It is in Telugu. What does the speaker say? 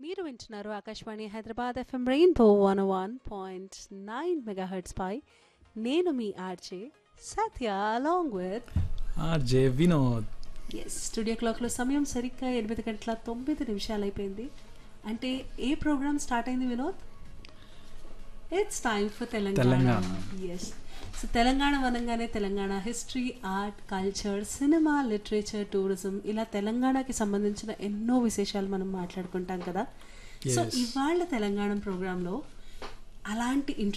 మీరు వింటున్నారు Akashvani Hyderabad FM rainbow one one point nine megahertz పై నేను మీ RJ Satya along with RJ Vinod yes studio క్లాక్లో సమయం సరిగ్గా ఎనిమిది గంటల తొమ్మిది నిమిషాలు అయిపోయింది అంటే ఏ ప్రోగ్రామ్ స్టార్ట్ అయింది Vinod it's time for Telangana Telangana. Yes so Telangana అనగానే Telangana history art culture cinema literature tourism ఇలా తెలంగాణకి సంబంధించిన ఎన్నో విశేషాలు మనం మాట్లాడుకుంటాం కదా సో Yes. ఇవాళ తెలంగాణ ప్రోగ్రాంలో అలాంటి